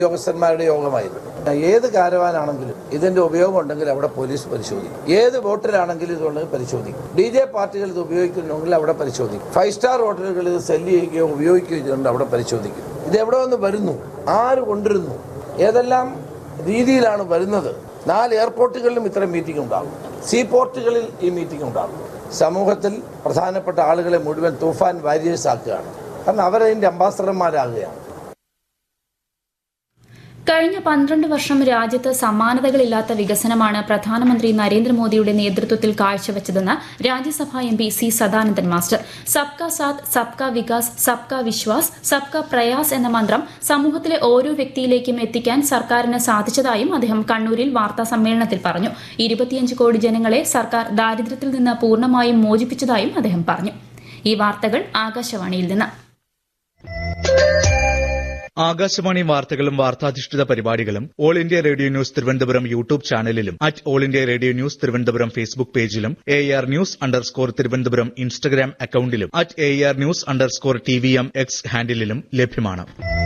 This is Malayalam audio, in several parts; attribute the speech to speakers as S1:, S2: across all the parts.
S1: ഉദ്യോഗസ്ഥന്മാരുടെ യോഗമായിരുന്നു ഏത് കാരവാനാണെങ്കിലും ഇതിന്റെ ഉപയോഗം ഉണ്ടെങ്കിൽ അവിടെ പോലീസ് പരിശോധിക്കും ഏത് ബോട്ടിലാണെങ്കിലും ഇതുള്ളത് പരിശോധിക്കും ഡി ജെ പാർട്ടികൾ ഇത് ഉപയോഗിക്കുന്നുണ്ടെങ്കിൽ അവിടെ പരിശോധിക്കും ഫൈവ് സ്റ്റാർ ഹോട്ടലുകൾ ഇത് സെല്ല് ചെയ്യുകയോ ഉപയോഗിക്കുകയോ ചെയ്തുകൊണ്ട് അവിടെ പരിശോധിക്കും ഇത് എവിടെ നിന്ന് വരുന്നു ആര് കൊണ്ടിരുന്നു ഏതെല്ലാം രീതിയിലാണ് വരുന്നത് നാല് എയർപോർട്ടുകളിലും ഇത്തരം മീറ്റിംഗ് ഉണ്ടാകും സീ പോർട്ടുകളിൽ ഈ മീറ്റിംഗ് ഉണ്ടാകും സമൂഹത്തിൽ പ്രധാനപ്പെട്ട ആളുകളെ മുഴുവൻ തൂഫാൻ വാരിയേഴ്സ് ആക്കുകയാണ് കാരണം അവരതിൻ്റെ അംബാസഡർമാരാകുകയാണ്
S2: കഴിഞ്ഞ പന്ത്രണ്ട് വർഷം രാജ്യത്ത് സമാനതകളില്ലാത്ത വികസനമാണ് പ്രധാനമന്ത്രി നരേന്ദ്രമോദിയുടെ നേതൃത്വത്തിൽ കാഴ്ചവെച്ചതെന്ന് Rajya Sabha M P C Sadanandan master സബ്കാ സാത്ത് സബ്കാ വികാസ് സബ്കാ വിശ്വാസ് സബ്കാ പ്രയാസ് എന്ന മന്ത്രം സമൂഹത്തിലെ ഓരോ വ്യക്തിയിലേക്കും എത്തിക്കാൻ സർക്കാരിന് സാധിച്ചതായും അദ്ദേഹം കണ്ണൂരിൽ വാർത്താ സമ്മേളനത്തിൽ പറഞ്ഞു ഇരുപത്തിയഞ്ച് കോടി ജനങ്ങളെ സർക്കാർ ദാരിദ്ര്യത്തിൽ നിന്ന് പൂർണ്ണമായും മോചിപ്പിച്ചതായും അദ്ദേഹം പറഞ്ഞു ഈ വാർത്തകൾ ആകാശവാണിയിൽ നിന്ന്
S3: ആകാശവാണി വാർത്തകളും വാർത്താധിഷ്ഠിത പരിപാടികളും all India radio news Thiruvananthapuram YouTube ചാനലിലും at all India radio news Thiruvananthapuram Facebook പേജിലും A R news underscore Thiruvananthapuram Instagram അക്കൌണ്ടിലും at A R news underscore T V M X ഹാൻഡിലും ലഭ്യമാണ്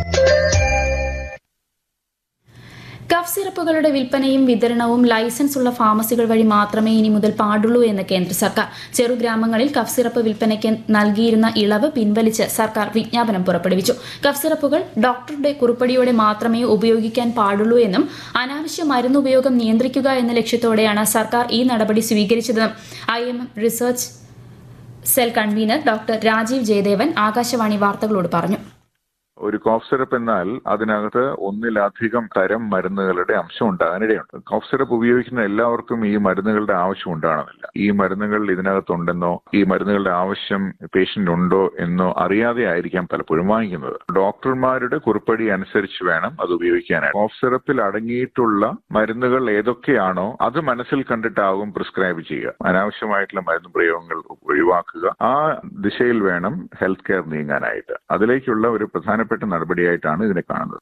S2: കഫ് സിറപ്പുകളുടെ വിൽപ്പനയും വിതരണവും ലൈസൻസ് ഉള്ള ഫാർമസികൾ വഴി മാത്രമേ ഇനി മുതൽ പാടുള്ളൂ എന്ന് കേന്ദ്ര സർക്കാർ ചെറുഗ്രാമങ്ങളിൽ കഫ് സിറപ്പ് വിൽപ്പനയ്ക്ക് നൽകിയിരുന്ന ഇളവ് പിൻവലിച്ച് സർക്കാർ വിജ്ഞാപനം പുറപ്പെടുവിച്ചു കഫ് സിറപ്പുകൾ ഡോക്ടറുടെ കുറിപ്പടിയോടെ മാത്രമേ ഉപയോഗിക്കാൻ പാടുള്ളൂ എന്നും അനാവശ്യ മരുന്ന് ഉപയോഗം നിയന്ത്രിക്കുക എന്ന ലക്ഷ്യത്തോടെയാണ് സർക്കാർ ഈ നടപടി സ്വീകരിച്ചതെന്നും I M research cell convenor doctor Rajeev Jayadevan Akashvani വാർത്തകളോട് പറഞ്ഞു
S4: ഒരു കോഫ് സിറപ്പ് എന്നാൽ അതിനകത്ത് ഒന്നിലധികം തരം മരുന്നുകളുടെ അംശം ഉണ്ടാകാനിടയുണ്ട് കോഫ് സിറപ്പ് ഉപയോഗിക്കുന്ന എല്ലാവർക്കും ഈ മരുന്നുകളുടെ ആവശ്യം ഉണ്ടാകണമെന്നില്ല ഈ മരുന്നുകൾ ഇതിനകത്തുണ്ടെന്നോ ഈ മരുന്നുകളുടെ ആവശ്യം പേഷ്യന്റ് ഉണ്ടോ എന്നോ അറിയാതെ ആയിരിക്കാം പലപ്പോഴും വാങ്ങിക്കുന്നത് ഡോക്ടർമാരുടെ കുറിപ്പടി അനുസരിച്ച് വേണം അത് ഉപയോഗിക്കാനായിട്ട് കോഫ് സിറപ്പിൽ അടങ്ങിയിട്ടുള്ള മരുന്നുകൾ ഏതൊക്കെയാണോ അത് മനസ്സിൽ കണ്ടിട്ടാകും പ്രിസ്ക്രൈബ് ചെയ്യുക അനാവശ്യമായിട്ടുള്ള മരുന്ന് പ്രയോഗങ്ങൾ ഒഴിവാക്കുക ആ ദിശയിൽ വേണം ഹെൽത്ത് കെയർ നീങ്ങാനായിട്ട് അതിലേക്കുള്ള ഒരു പ്രധാനപ്പെട്ട നടപടിയായിട്ടാണ് ഇതിനെ കാണുന്നത്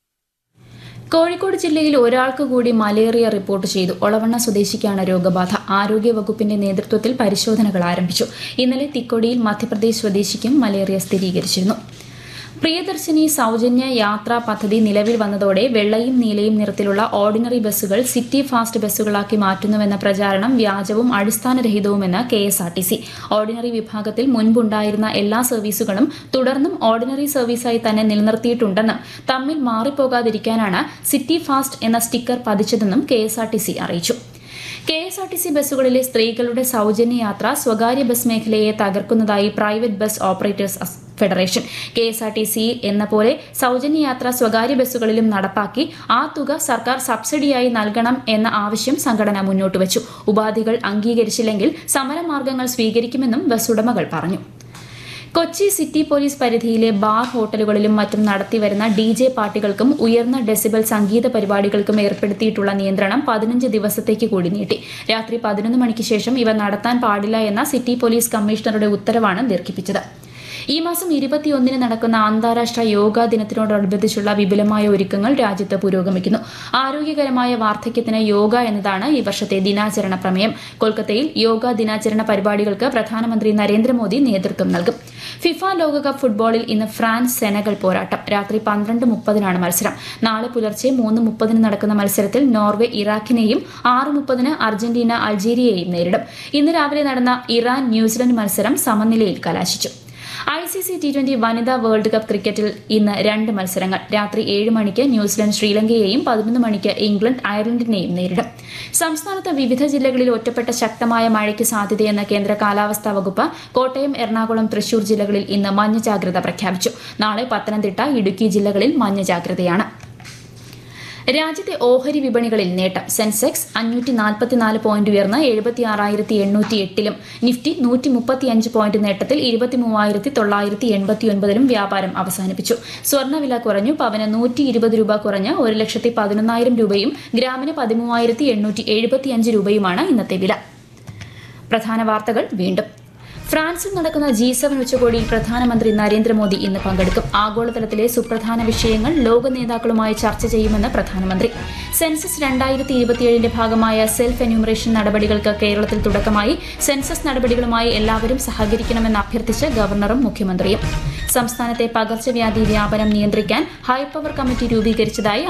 S2: കോഴിക്കോട് ജില്ലയിൽ ഒരാൾക്ക് കൂടി മലേറിയ റിപ്പോർട്ട് ചെയ്തു ഒളവണ്ണ സ്വദേശിക്കാണ് രോഗബാധ ആരോഗ്യ വകുപ്പിന്റെ നേതൃത്വത്തിൽ പരിശോധനകൾ ആരംഭിച്ചു ഇന്നലെ തിക്കൊടിയിൽ മധ്യപ്രദേശ് സ്വദേശിക്കും മലേറിയ സ്ഥിരീകരിച്ചിരുന്നു പ്രിയദർശിനി സൗജന്യ യാത്രാ പദ്ധതി നിലവിൽ വന്നതോടെ വെള്ളയും നീലയും നിറത്തിലുള്ള ഓർഡിനറി ബസ്സുകൾ സിറ്റി ഫാസ്റ്റ് ബസ്സുകളാക്കി മാറ്റുന്നുവെന്ന പ്രചാരണം വ്യാജവും അടിസ്ഥാനരഹിതവുമെന്ന് K S R T C ordinary വിഭാഗത്തിൽ മുൻപുണ്ടായിരുന്ന എല്ലാ സർവീസുകളും തുടർന്നും ഓർഡിനറി സർവീസായി തന്നെ നിലനിർത്തിയിട്ടുണ്ടെന്നും തമ്മിൽ മാറിപ്പോകാതിരിക്കാനാണ് സിറ്റി ഫാസ്റ്റ് എന്ന സ്റ്റിക്കർ പതിച്ചതെന്നും K S R T C അറിയിച്ചു K S R T C ബസ്സുകളിലെ സ്ത്രീകളുടെ സൗജന്യ യാത്ര സ്വകാര്യ ബസ് മേഖലയെ തകർക്കുന്നതായി പ്രൈവറ്റ് ബസ് ഓപ്പറേറ്റേഴ്സ് അസ് federation K S R T C എന്ന പോലെ സൗജന്യ യാത്ര സ്വകാര്യ ബസ്സുകളിലും നടപ്പാക്കി ആ തുക സർക്കാർ സബ്സിഡിയായി നൽകണം എന്ന ആവശ്യം സംഘടന മുന്നോട്ട് വച്ചു ഉപാധികൾ അംഗീകരിച്ചില്ലെങ്കിൽ സമരമാർഗങ്ങൾ സ്വീകരിക്കുമെന്നും ബസ് ഉടമകൾ പറഞ്ഞു കൊച്ചി സിറ്റി പോലീസ് പരിധിയിലെ ബാർ ഹോട്ടലുകളിലും മറ്റും നടത്തിവരുന്ന ഡി ജെ പാർട്ടികൾക്കും ഉയർന്ന ഡെസിബൽ സംഗീത പരിപാടികൾക്കും ഏർപ്പെടുത്തിയിട്ടുള്ള നിയന്ത്രണം പതിനഞ്ച് ദിവസത്തേക്ക് കൂടി നീട്ടി രാത്രി പതിനൊന്ന് മണിക്ക് ശേഷം ഇവ നടത്താൻ പാടില്ല എന്ന സിറ്റി പോലീസ് കമ്മീഷണറുടെ ഉത്തരവാണ് ദീർഘിപ്പിച്ചത് ഈ മാസം ഇരുപത്തിയൊന്നിന് നടക്കുന്ന അന്താരാഷ്ട്ര യോഗാ ദിനത്തിനോടനുബന്ധിച്ചുള്ള വിപുലമായ ഒരുക്കങ്ങൾ രാജ്യത്ത് പുരോഗമിക്കുന്നു ആരോഗ്യകരമായ വാർദ്ധക്യത്തിന് യോഗ എന്നതാണ് ഈ വർഷത്തെ ദിനാചരണ പ്രമേയം കൊൽക്കത്തയിൽ യോഗാ ദിനാചരണ പരിപാടികൾക്ക് പ്രധാനമന്ത്രി നരേന്ദ്രമോദി നേതൃത്വം നൽകും ഫിഫ ലോകകപ്പ് ഫുട്ബോളിൽ ഇന്ന് ഫ്രാൻസ് സെനഗൽ പോരാട്ടം രാത്രി പന്ത്രണ്ട് മുപ്പതിനാണ് മത്സരം നാളെ പുലർച്ചെ മൂന്ന് മുപ്പതിന് നടക്കുന്ന മത്സരത്തിൽ നോർവേ ഇറാഖിനെയും ആറ് മുപ്പതിന് അർജന്റീന അൾജീരിയയെയും നേരിടും ഇന്ന് രാവിലെ നടന്ന ഇറാൻ ന്യൂസിലൻഡ് മത്സരം സമനിലയിൽ കലാശിച്ചു I C C T twenty വനിതാ വേൾഡ് കപ്പ് ക്രിക്കറ്റിൽ ഇന്ന് രണ്ട് മത്സരങ്ങൾ രാത്രി ഏഴ് മണിക്ക് ന്യൂസിലൻഡ് ശ്രീലങ്കയെയും പതിനൊന്ന് മണിക്ക് ഇംഗ്ലണ്ട് അയർലൻഡിനെയും നേരിടും സംസ്ഥാനത്ത് വിവിധ ജില്ലകളിൽ ഒറ്റപ്പെട്ട ശക്തമായ മഴയ്ക്ക് സാധ്യതയെന്ന് കേന്ദ്ര കാലാവസ്ഥാ വകുപ്പ് കോട്ടയം എറണാകുളം തൃശൂർ ജില്ലകളിൽ ഇന്ന് മഞ്ഞ ജാഗ്രത പ്രഖ്യാപിച്ചു നാളെ പത്തനംതിട്ട ഇടുക്കി ജില്ലകളിൽ മഞ്ഞ ജാഗ്രതയാണ് രാജ്യത്തെ ഓഹരി വിപണികളിൽ നേട്ടം സെൻസെക്സ് അഞ്ഞൂറ്റി നാൽപ്പത്തിനാല് പോയിന്റ് ഉയർന്ന് എഴുപത്തി ആറായിരത്തി എണ്ണൂറ്റി എട്ടിലും നിഫ്റ്റി നൂറ്റി മുപ്പത്തിയഞ്ച് പോയിന്റ് നേട്ടത്തിൽ ഇരുപത്തി മൂവായിരത്തി തൊള്ളായിരത്തി എൺപത്തി ഒൻപതിലും വ്യാപാരം അവസാനിപ്പിച്ചു സ്വർണ്ണവില കുറഞ്ഞു പവന് നൂറ്റി ഇരുപത് രൂപ കുറഞ്ഞ് ഒരു ലക്ഷത്തി പതിനൊന്നായിരം രൂപയും ഗ്രാമിന് പതിമൂവായിരത്തി എണ്ണൂറ്റി എഴുപത്തിയഞ്ച് രൂപയുമാണ് ഇന്നത്തെ വില പ്രധാന വാർത്തകൾ വീണ്ടും ഫ്രാൻസിൽ നടക്കുന്ന ജി സെവൻ ഉച്ചകോടിയിൽ പ്രധാനമന്ത്രി നരേന്ദ്രമോദി ഇന്ന് പങ്കെടുക്കും ആഗോളതലത്തിലെ സുപ്രധാന വിഷയങ്ങൾ ലോക നേതാക്കളുമായി ചർച്ച ചെയ്യുമെന്ന് പ്രധാനമന്ത്രി സെൻസസ് രണ്ടായിരത്തി ഇരുപത്തിയേഴിന്റെ ഭാഗമായ സെൽഫ് എന്യൂമറേഷൻ നടപടികൾക്ക് കേരളത്തിൽ തുടക്കമായി സെൻസസ് നടപടികളുമായി എല്ലാവരും സഹകരിക്കണമെന്ന് അഭ്യർത്ഥിച്ച് ഗവർണറും മുഖ്യമന്ത്രിയും സംസ്ഥാനത്തെ പകർച്ചവ്യാധി വ്യാപനം നിയന്ത്രിക്കാൻ ഹൈപ്പവർ കമ്മിറ്റി രൂപീകരിച്ചതായി